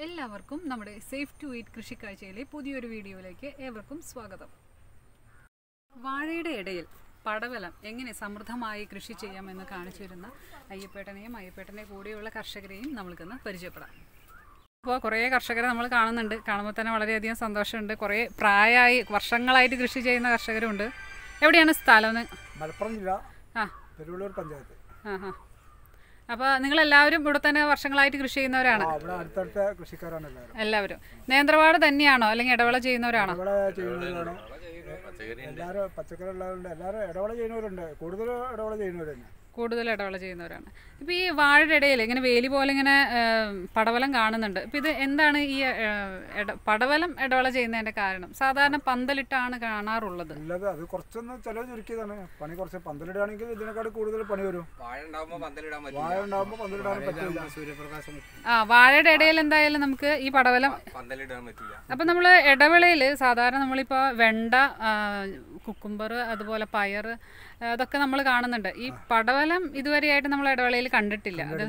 എല്ലാവർക്കും നമ്മുടെ safe to eat കൃഷിക്കാഴ്ചയിലെ പുതിയൊരു വീഡിയോയിലേക്ക് ഏവർക്കും സ്വാഗതം വാഴയുടെ ഇടയിൽ പടവലം എങ്ങനെ സമൃദ്ധമായി കൃഷി ചെയ്യാമെന്ന് കാണിച്ചു തരുന്ന അയ്യപ്പേട്ടനെയും അയ്യപ്പേട്ടനെ കൂടെയുള്ള കർഷകരെയും നമ്മൾക്കിന്ന് പരിചയപ്പെടാം അപ്പോൾ കുറേ കർഷകരെ നമ്മൾ കാണുന്നുണ്ട് കാണുമ്പോൾ തന്നെ വളരെയധികം സന്തോഷമുണ്ട് കുറേ പ്രായമായി വർഷങ്ങളായിട്ട് കൃഷി ചെയ്യുന്ന കർഷകരുണ്ട് എവിടെയാണ് സ്ഥലം എന്ന് മലപ്പുറം ജില്ല ആ പെരുവള്ളൂർ പഞ്ചായത്ത് ആ ആ അപ്പോൾ നിങ്ങളെല്ലാവരും ഇവിടെ തന്നെ വർഷങ്ങളായിട്ട് കൃഷി ചെയ്യുന്നവരാണ് ആ അവിടെ അടുത്തടുത്ത കൃഷിക്കാരാണ് എല്ലാവരും എല്ലാവരും നേന്ത്രവാട് തന്നെയാണോ അല്ലെങ്കിൽ ഇടവേള ചെയ്യുന്നവരാണോ ഇവിടെ ചെയ്യുന്നവരാണ് എല്ലാവരും പച്ചക്കറി ഉള്ളവരുണ്ട് എല്ലാവരും ഇടവേള ചെയ്യുന്നവരുണ്ട് കൂടുതൽ ഇടവേള ചെയ്യുന്നവർ തന്നെ കൂടുതൽ ഇടവേള ചെയ്യുന്നവരാണ് ഇപ്പോൾ ഈ വാഴയുടെ ഇടയിൽ ഇങ്ങനെ വേലി പോലെ ഇങ്ങനെ ഏം, പടവലം കാണുന്നുണ്ട് അപ്പോൾ ഇത് എന്താണ് ഈ ഏ, ഇട- പടവലം ഇടവേള ചെയ്യുന്നതിൻ്റെ കാരണം സാധാരണ പന്തലിട്ടാണ് കാണാറുള്ളത് ഉള്ളത് അത് കുറച്ചൊന്ന് ചിലവ് ചുരുക്കിയതാണ് പണി കുറച്ച് പന്തലിടുകയാണെങ്കിൽ ഇതിനെക്കാട് കൂടുതൽ പണി വരും വാഴ ഉണ്ടാവുമ്പോ പന്തലിടാൻ വാഴ ഉണ്ടാകുമ്പോൾ പന്തലിടാനും പറ്റില്ല സൂര്യപ്രകാശം ആ വാഴയുടെ ഇടയിൽ എന്തായാലും നമുക്ക് ഈ പടവലം പന്തലിടാൻ പറ്റില്ല അപ്പം നമ്മൾ ഇടവേളയിൽ സാധാരണ നമ്മളിപ്പോൾ വെണ്ട കുക്കുംബർ അതുപോലെ പയർ അതൊക്കെ നമ്മൾ കാണുന്നുണ്ട് ഈ പടവലം ഇതുവരെയായിട്ട് നമ്മൾ ഇടവേളയിൽ കണ്ടിട്ടില്ല അത്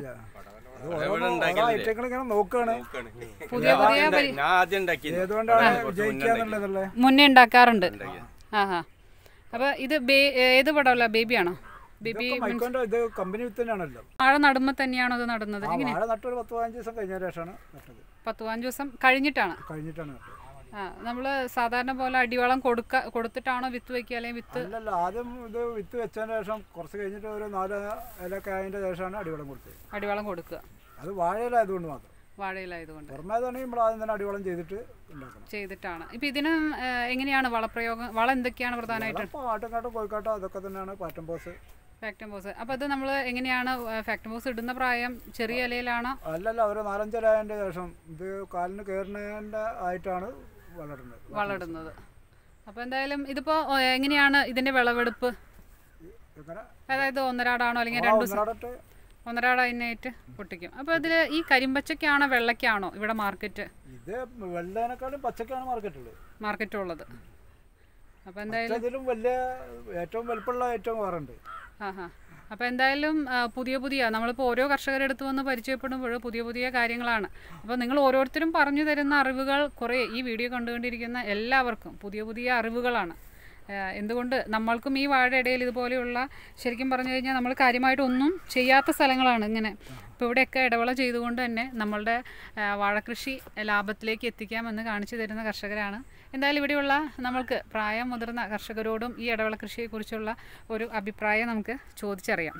ഐറ്റങ്ങൾ ഇങ്ങനെ നോക്കുകയാണ് പുതിയ പുതിയ പരി- ഞാൻ ആദ്യം ഉണ്ടാക്കിയത് ഏതുകൊണ്ടാണ് വിജയിക്കാന്നുള്ളതല്ലേ മുന്നേ ഉണ്ടാക്കാറുണ്ട് ആ ഹാ അപ്പോൾ ഇത് ബേ ഏത് പടവല ബേബിയാണോ ബേബി മൈക്കോന്റെ ഇത് കമ്പനി വിത്ത് തന്നെയാണല്ലോ വാഴ നടുമ്പോൾ തന്നെയാണോ ഇത് നടുന്നത് ആ വാഴ നട്ടൊരു പത്ത് പതിനഞ്ച് ദിവസം കഴിഞ്ഞ ശേഷമാണ് നട്ടത് പത്ത് പതിനഞ്ച് ദിവസം കഴിഞ്ഞിട്ടാണ് കഴിഞ്ഞിട്ടാണ് നട്ടത് ആ നമ്മൾ സാധാരണ പോലെ അടിവളം കൊടുക്ക കൊടുത്തിട്ടാണോ വിത്ത് വയ്ക്കുക അല്ലെങ്കിൽ വിത്ത് അല്ലല്ല ആദ്യം ഇത് വിത്ത് വെച്ചതിന് ശേഷം കുറച്ച് കഴിഞ്ഞിട്ട് ഒരു നാല് ഇലൊക്കെ ആയതിന്റെ ശേഷമാണ് അടിവളം കൊടുത്തത് അടിവളം കൊടുക്കുക അത് വാഴയിലായതുകൊണ്ട് മാത്രം വാഴയിലായതുകൊണ്ട് പുറമേ തന്നെ നമ്മൾ ആദ്യം തന്നെ അടിവളം ചെയ്തിട്ട് ഉണ്ടാക്കണം ചെയ്തിട്ടാണ് ഇപ്പം ഇതിന് ഏഹ്, എങ്ങനെയാണ് വളപ്രയോഗം വളം എന്തൊക്കെയാണ് പ്രധാനമായിട്ട് അപ്പോൾ ആട്ടുംകാട്ടും കോഴിക്കാട്ടും അതൊക്കെ തന്നെയാണ് പാറ്റം പോസ് ഫാക്ടംബോസ് അപ്പോൾ അത് നമ്മൾ എങ്ങനെയാണ് ഫാക്ടംബോസ് ഇടുന്ന പ്രായം ചെറിയ ഇലയിലാണോ അല്ലല്ല ഒരു നാലഞ്ചര ആയതിന്റെ ശേഷം ഇത് കാലിന് കയറുന്നതിൻ്റെ ആയിട്ടാണ് വളരുന്നത് വളമിടുന്നത് അപ്പോൾ എന്തായാലും ഇതിപ്പോൾ എങ്ങനെയാണ് ഇതിൻ്റെ വിളവെടുപ്പ് ഇങ്ങനെ അതായത് ഒന്നരാടാണോ അല്ലെങ്കിൽ ആ രണ്ട് ദിവസം ഒന്നരാടട്ട് ഒന്നരാട് അതിനായിട്ട് പൊട്ടിക്കും അപ്പോൾ ഇതിൽ ഈ കരിമ്പച്ചക്കാണോ വെള്ളയ്ക്കാണോ ഇവിടെ മാർക്കറ്റ് ഇത് വെള്ളേനേക്കാളും പച്ചക്കാണ് മാർക്കറ്റുള്ളത് മാർക്കറ്റ് ഉള്ളത് അപ്പോൾ എന്തായാലും ഇതിലും വലിയ ഏറ്റവും വലുപ്പമുള്ള ഏറ്റവും വേറുണ്ട് ആ ഹാ അപ്പോൾ എന്തായാലും ആ, പുതിയ പുതിയ നമ്മളിപ്പോൾ ഓരോ കർഷകരെടുത്ത് വന്ന് പരിചയപ്പെടുമ്പോൾ പുതിയ പുതിയ കാര്യങ്ങളാണ് അപ്പോൾ നിങ്ങൾ ഓരോരുത്തരും പറഞ്ഞു തരുന്ന അറിവുകൾ കുറേ ഈ വീഡിയോ കണ്ടുകൊണ്ടിരിക്കുന്ന എല്ലാവർക്കും പുതിയ പുതിയ അറിവുകളാണ് ആ, എന്തുകൊണ്ട് നമ്മൾക്കും ഈ വാഴ ഇടയിൽ ഇതുപോലെയുള്ള ശരിക്കും പറഞ്ഞു കഴിഞ്ഞാൽ നമ്മൾ കാര്യമായിട്ടൊന്നും ചെയ്യാത്ത സ്ഥലങ്ങളാണ് ഇങ്ങനെ ഇപ്പോൾ ഇവിടെയൊക്കെ ഇടവേള ചെയ്തുകൊണ്ട് തന്നെ നമ്മളുടെ ആ, വാഴക്കൃഷി ലാഭത്തിലേക്ക് എത്തിക്കാമെന്ന് കാണിച്ചു തരുന്ന കർഷകരാണ് എന്തായാലും ഇവിടെയുള്ള നമ്മൾക്ക് പ്രായം മുതിർന്ന കർഷകരോടും ഈ ഇടവേള കൃഷിയെക്കുറിച്ചുള്ള ഒരു അഭിപ്രായം നമുക്ക് ചോദിച്ചറിയാം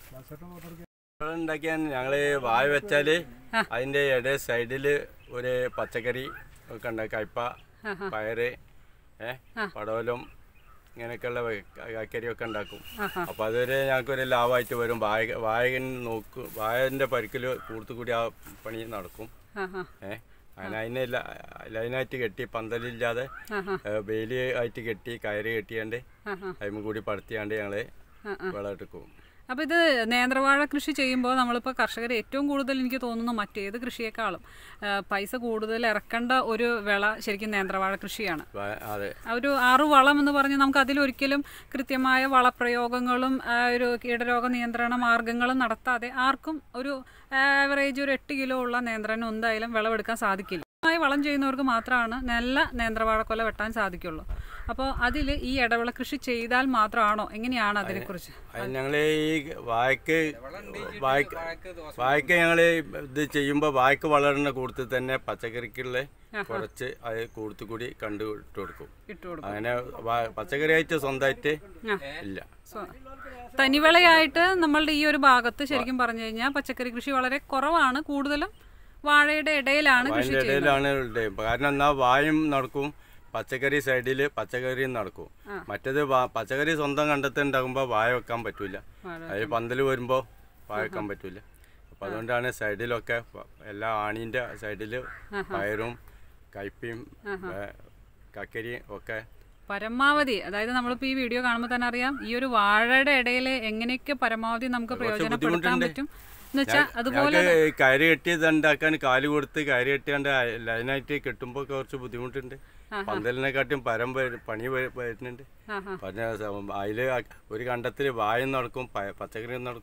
ഉണ്ടാക്കിയാൽ ഞങ്ങള് വാഴ വെച്ചാല് അതിന്റെ ഇട സൈഡില് ഒരു പച്ചക്കറി ഒക്കെ ഉണ്ട് കയ്പ പയറ് ഏ പടവലം ഇങ്ങനെയൊക്കെയുള്ള കക്കരി ഒക്കെ ഉണ്ടാക്കും അപ്പൊ അതൊരു ഞങ്ങൾക്കൊരു ലാഭമായിട്ട് വരും വാഴ വാഴ നോക്കും വാഴന്റെ പരിക്കല് കൂടുതൽ ആ പണി നടക്കും ആ ഹാ ഏ അങ്ങനെ അതിനെ ല- ലൈനായിട്ട് കെട്ടി പന്തലില്ലാതെ ഏ, വേലി ആയിട്ട് കെട്ടി കയറ് കെട്ടിയാണ്ട് ആ ഹാ അതിമ കൂടി പടുത്തിയാണ്ട് ഞങ്ങള് ആ, ആ. വിളവെടുക്കും അപ്പോൾ ഇത് നേന്ത്രവാഴ കൃഷി ചെയ്യുമ്പോൾ നമ്മളിപ്പോൾ കർഷകർ ഏറ്റവും കൂടുതൽ എനിക്ക് തോന്നുന്നു മറ്റേത് കൃഷിയേക്കാളും ആ, പൈസ കൂടുതൽ ഇറക്കേണ്ട ഒരു വിള ശരിക്കും നേന്ത്രവാഴ കൃഷിയാണ് വാ- അതെ ആ ഒരു ആറു വളം എന്ന് പറഞ്ഞ് നമുക്ക് അതിലൊരിക്കലും കൃത്യമായ വളപ്രയോഗങ്ങളും ആ, ഒരു കീടരോഗ നിയന്ത്രണ മാർഗങ്ങളും നടത്താതെ ആർക്കും ഒരു ആവറേജ് ഒരു എട്ട് കിലോ ഉള്ള നേന്ത്രനും എന്തായാലും വിളവെടുക്കാൻ സാധിക്കില്ല ായി വളം ചെയ്യുന്നവർക്ക് മാത്രമാണ് നല്ല നേന്ത്രവാഴക്കൊല വെട്ടാൻ സാധിക്കുള്ളൂ അപ്പോൾ അതിൽ ഈ ഇടവിള കൃഷി ചെയ്താൽ മാത്രമാണോ എങ്ങനെയാണ് അതിനെക്കുറിച്ച് അത് ഞങ്ങള് ഈ വായ്ക്ക് വായ്ക്ക് വായ്ക്ക് ഞങ്ങള് ഇത് ചെയ്യുമ്പോൾ വായ്ക്ക് വളരുന്ന കൂടുതൽ തന്നെ പച്ചക്കറിക്കുള്ള കുറച്ച് അത് കൂടുതൽ കൂടി കണ്ടു ഇട്ട് കൊടുക്കും ഇട്ടു കൊടുക്കും അങ്ങനെ വാ- പച്ചക്കറിയായിട്ട് സ്വന്തമായിട്ട് ഇല്ല സ്വ- തനിവിളയായിട്ട് നമ്മളുടെ ഈ ഒരു ഭാഗത്ത് ശരിക്കും പറഞ്ഞു കഴിഞ്ഞാൽ പച്ചക്കറി കൃഷി വളരെ കുറവാണ് കൂടുതലും വാഴയുടെ ഇടയിലാണ് കൃഷി അതിൻ്റെ ചെയ്യുന്നത് ഇടയിലാണ് ഉള്ളത് കാരണം എന്നാ വായും നടക്കും പച്ചക്കറി സൈഡിൽ പച്ചക്കറിയും നടക്കും മറ്റേത് വാ- പച്ചക്കറി സ്വന്തം കണ്ടെത്തുണ്ടാകുമ്പോൾ വായ വെക്കാൻ പറ്റൂല വാഴ അതിൽ പന്തൽ വരുമ്പോൾ വായ വെക്കാൻ പറ്റൂല അപ്പം അതുകൊണ്ടാണ് സൈഡിലൊക്കെ പ- എല്ലാ ആണീൻ്റെ സൈഡിൽ പയറും കയ്പയും ഏ, കക്കരിയും ഒക്കെ പരമാവധി അതായത് നമ്മളിപ്പോൾ ഈ വീഡിയോ കാണുമ്പോൾ തന്നെ അറിയാം ഈ ഒരു വാഴയുടെ ഇടയിൽ എങ്ങനെയൊക്കെ പരമാവധി നമുക്ക് പ്രയോജനപ്പെടുത്താൻ ബുദ്ധിമുട്ടുണ്ട്. പറ്റും എന്ന് വെച്ചാൽ അതുപോലെ ഞങ്ങൾക്ക് കയറി കെട്ടിയത് ഉണ്ടാക്കാൻ കാല് കൊടുത്ത് കയറി കെട്ടിയാണ്ട് അയ- ലൈനായിട്ട് കെട്ടുമ്പോൾ കുറച്ച് ബുദ്ധിമുട്ടുണ്ട് പന്തലിനെക്കാട്ടും പരം വര- പണി വ- വരുന്നുണ്ട് ആഹാ. പറഞ്ഞ അതിൽ ഒരു കണ്ടത്തിൽ വായും നടക്കും പ- പച്ചക്കറിയും നടക്കും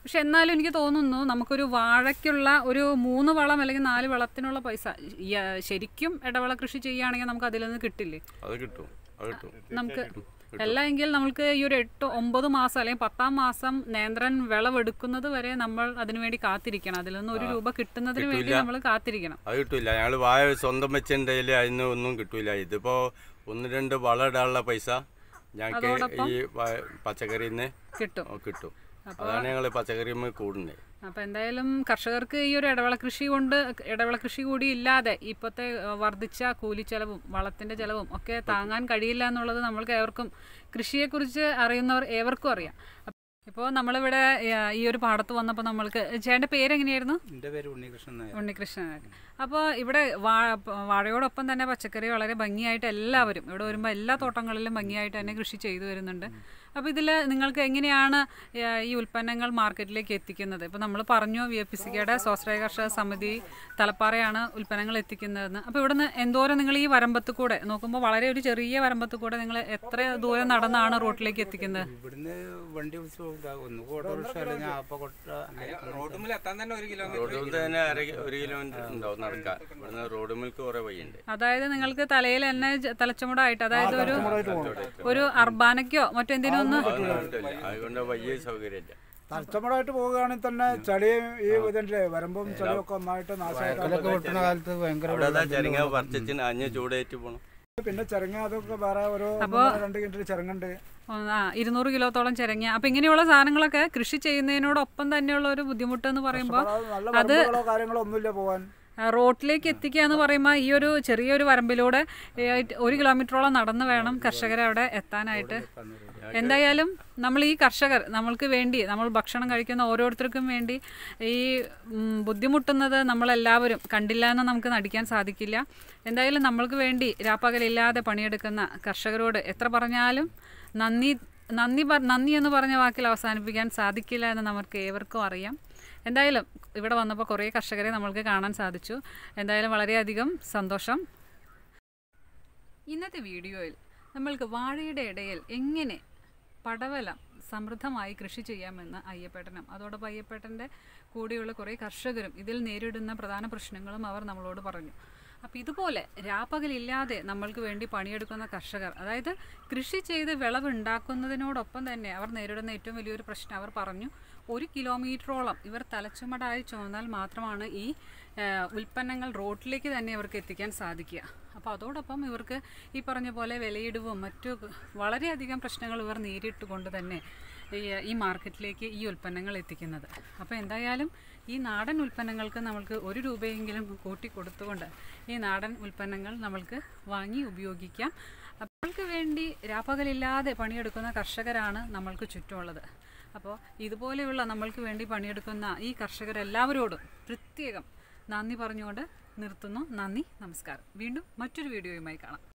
പക്ഷെ എന്നാലും എനിക്ക് തോന്നുന്നു നമുക്കൊരു വാഴയ്ക്കുള്ള ഒരു മൂന്ന് വളം അല്ലെങ്കിൽ നാല് വളത്തിനുള്ള പൈസ ഈ, ആ, ശരിക്കും ഇടവള കൃഷി ചെയ്യുകയാണെങ്കിൽ നമുക്ക് അതിൽ നിന്ന് കിട്ടില്ലേ അത് കിട്ടും അത് കിട്ടും നമുക്ക് അല്ല എങ്കിൽ നമുക്ക് ഈ ഒരു എട്ട് ഒമ്പത് മാസം അല്ലെങ്കിൽ പത്താം മാസം നേന്ത്രൻ വിളവെടുക്കുന്നത് വരെ നമ്മൾ അതിനുവേണ്ടി കാത്തിരിക്കണം അതിൽ നിന്ന് ഒരു രൂപ കിട്ടുന്നതിന് വേണ്ടി കിട്ടൂല. നമ്മൾ കാത്തിരിക്കണം അത് കിട്ടൂല ഞങ്ങൾ വാഴ സ്വന്തം വെച്ചിട്ടുണ്ടെങ്കിൽ അതിന് ഒന്നും കിട്ടൂല ഇതിപ്പോ ഒന്ന് രണ്ട് വളം ഇടാനുള്ള പൈസ ഞങ്ങൾക്ക് അതോടൊപ്പം? ഈ വ- പച്ചക്കറിയിൽ നിന്ന് കിട്ടും കിട്ടും അതാണ് ഞങ്ങൾ പച്ചക്കറിയുമ്പോൾ കൂടുന്നത് അപ്പോൾ എന്തായാലും കർഷകർക്ക് ഈ ഒരു ഇടവിള കൃഷി കൊണ്ട് ഇടവിള കൃഷി കൂടി ഇല്ലാതെ ഇപ്പോഴത്തെ ഏഹ്, വർദ്ധിച്ച കൂലിച്ചെലവും വളത്തിൻ്റെ ചെലവും ഒക്കെ താങ്ങാൻ കഴിയില്ല എന്നുള്ളത് നമ്മൾക്ക് ഏവർക്കും കൃഷിയെക്കുറിച്ച് അറിയുന്നവർ ഏവർക്കും അറിയാം ഇപ്പോൾ നമ്മളിവിടെ ഏഹ്, ഈ ഒരു പാടത്ത് വന്നപ്പോൾ നമ്മൾക്ക് ചേട്ടൻ്റെ പേരെങ്ങനെയായിരുന്നു എൻ്റെ പേര് ഉണ്ണികൃഷ്ണൻ നായർ ഉണ്ണികൃഷ്ണൻ അപ്പോൾ ഇവിടെ വാഴ വാഴയോടൊപ്പം തന്നെ പച്ചക്കറി വളരെ ഭംഗിയായിട്ട് എല്ലാവരും ഇവിടെ വരുമ്പോൾ എല്ലാ തോട്ടങ്ങളിലും ഭംഗിയായിട്ട് തന്നെ കൃഷി ചെയ്തു വരുന്നുണ്ട് അപ്പോൾ ഇതിൽ നിങ്ങൾക്ക് എങ്ങനെയാണ് ഏഹ്, ഈ ഉൽപ്പന്നങ്ങൾ മാർക്കറ്റിലേക്ക് എത്തിക്കുന്നത് ഇപ്പോൾ നമ്മൾ പറഞ്ഞു വി എഫ് പി സിക്കയുടെ സ്വാശ്രയ കർഷക സമിതി തലപ്പാറയാണ് ഉൽപ്പന്നങ്ങൾ എത്തിക്കുന്നതെന്ന് അപ്പോൾ ഇവിടുന്ന് എന്തോരം നിങ്ങൾ ഈ വരമ്പത്ത് കൂടെ നോക്കുമ്പോൾ വളരെ ഒരു ചെറിയ വരമ്പത്ത് കൂടെ നിങ്ങൾ എത്ര ദൂരം നടന്നാണ് റോട്ടിലേക്ക് എത്തിക്കുന്നത് ഇവിടുന്ന് വണ്ടി വിളിച്ച് പോകില്ല ഒന്ന് ഓട്ടോറിക്ഷ അല്ലെങ്കിൽ ആപ്പക്കൊട്ട റോഡുമ്മിൽ എത്താൻ തന്നെ ഒരു കിലോമീറ്റർ റോഡിൽ തന്നെ അര ഒരു കിലോമീറ്റർ ഉണ്ടാവും നടക്കാൻ ഇവിടുന്ന് റോഡ് മിൽക്ക് കുറെ വഴിയുണ്ട് അതായത് നിങ്ങൾക്ക് തലയിൽ തന്നെ ജ- തലച്ചുമടായിട്ട് അതായത് ഒരു ഒരു അർബാനയ്ക്കോ മറ്റെന്തിനോ ഒന്ന് അതൊന്നും കിട്ടില്ല അതുകൊണ്ട് വലിയ സൗകര്യമില്ല തലച്ചമടായിട്ട് പോവുകയാണെങ്കിൽ തന്നെ ചളിയും ഈ ഇതിന്റെ വരമ്പും ചളിയും ഒക്കെ ഒന്നായിട്ട് നാശമായിട്ട് വയക്കലൊക്കെ വെട്ടുന്ന കാലത്ത് ഭയങ്കര അവിടെ അതാ ചെരങ്ങ പറിച്ചിട്ട് അഞ്ഞ് ചൂടേറ്റ് പോകണം പിന്നെ ചിരങ്ങ അതൊക്കെ വേറെ ഒരു അപ്പോ- ഒന്നര രണ്ട് കിൻഡൽ ചിരങ്ങുണ്ട് ആ ഇരുന്നൂറ് കിലോത്തോളം ചിരങ്ങ അപ്പം ഇങ്ങനെയുള്ള സാധനങ്ങളൊക്കെ കൃഷി ചെയ്യുന്നതിനോടൊപ്പം തന്നെയുള്ള ഒരു ബുദ്ധിമുട്ട് എന്ന് പറയുമ്പോൾ അത് നല്ല വരമ്പുകളോ കാര്യങ്ങളോ ഒന്നുമില്ല പോവാൻ ആ, റോട്ടിലേക്ക് എത്തിക്കുക എന്ന് പറയുമ്പോൾ ഈ ഒരു ചെറിയൊരു വരമ്പിലൂടെ ഏ, ഒരു കിലോമീറ്ററോളം നടന്ന് വേണം കർഷകരെ അവിടെ എത്താനായിട്ട് എന്തായാലും നമ്മൾ ഈ കർഷകർ നമ്മൾക്ക് വേണ്ടി നമ്മൾ ഭക്ഷണം കഴിക്കുന്ന ഓരോരുത്തർക്കും വേണ്ടി ഈ ഉം, ബുദ്ധിമുട്ടുന്നത് നമ്മളെല്ലാവരും കണ്ടില്ല എന്ന് നമുക്ക് നടിക്കാൻ സാധിക്കില്ല എന്തായാലും നമ്മൾക്ക് വേണ്ടി രാപ്പകലില്ലാതെ പണിയെടുക്കുന്ന കർഷകരോട് എത്ര പറഞ്ഞാലും നന്ദി നന്ദി പ- നന്ദി എന്ന് പറഞ്ഞ വാക്കിൽ അവസാനിപ്പിക്കാൻ സാധിക്കില്ല എന്ന് നമുക്ക് ഏവർക്കും അറിയാം എന്തായാലും ഇവിടെ വന്നപ്പോൾ കുറേ കർഷകരെ നമ്മൾക്ക് കാണാൻ സാധിച്ചു എന്തായാലും വളരെയധികം സന്തോഷം ഇന്നത്തെ വീഡിയോയിൽ നമ്മൾക്ക് വാഴയുടെ ഇടയിൽ എങ്ങനെ പടവലം സമൃദ്ധമായി കൃഷി ചെയ്യാമെന്ന് അയ്യപ്പേട്ടനും അതോടൊപ്പം അയ്യപ്പേട്ടൻ്റെ കൂടെയുള്ള കുറേ കർഷകരും ഇതിൽ നേരിടുന്ന പ്രധാന പ്രശ്നങ്ങളും അവർ നമ്മളോട് പറഞ്ഞു അപ്പോൾ ഇതുപോലെ രാപ്പകലില്ലാതെ നമ്മൾക്ക് വേണ്ടി പണിയെടുക്കുന്ന കർഷകർ അതായത് കൃഷി ചെയ്ത് വിളവുണ്ടാക്കുന്നതിനോടൊപ്പം തന്നെ അവർ നേരിടുന്ന ഏറ്റവും വലിയൊരു പ്രശ്നം അവർ പറഞ്ഞു ഒരു കിലോമീറ്ററോളം ഇവർ തലച്ചുമടായി ചുമന്നാൽ മാത്രമാണ് ഈ ഏഹ്, ഉൽപ്പന്നങ്ങൾ റോഡിലേക്ക് തന്നെ ഇവർക്ക് എത്തിക്കാൻ സാധിക്കുക അപ്പോൾ അതോടൊപ്പം ഇവർക്ക് ഈ പറഞ്ഞ പോലെ വിലയിടിവും മറ്റു വളരെയധികം പ്രശ്നങ്ങൾ ഇവർ നേരിട്ടുകൊണ്ട് തന്നെ ഈ ഈ മാർക്കറ്റിലേക്ക് ഈ ഉൽപ്പന്നങ്ങൾ എത്തിക്കുന്നത് അപ്പോൾ എന്തായാലും ഈ നാടൻ ഉൽപ്പന്നങ്ങൾക്ക് നമ്മൾക്ക് ഒരു രൂപയെങ്കിലും കൂട്ടി കൊടുത്തുകൊണ്ട് ഈ നാടൻ ഉൽപ്പന്നങ്ങൾ നമ്മൾക്ക് വാങ്ങി ഉപയോഗിക്കാം നമ്മൾക്ക് വേണ്ടി രാപ്പകലില്ലാതെ പണിയെടുക്കുന്ന കർഷകരാണ് നമ്മൾക്ക് ചുറ്റുമുള്ളത് അപ്പോൾ ഇതുപോലെയുള്ള നമ്മൾക്ക് വേണ്ടി പണിയെടുക്കുന്ന ഈ കർഷകരെല്ലാവരോടും പ്രത്യേകം നന്ദി പറഞ്ഞുകൊണ്ട് നിർത്തുന്നു നന്ദി നമസ്കാരം വീണ്ടും മറ്റൊരു വീഡിയോയുമായി കാണാം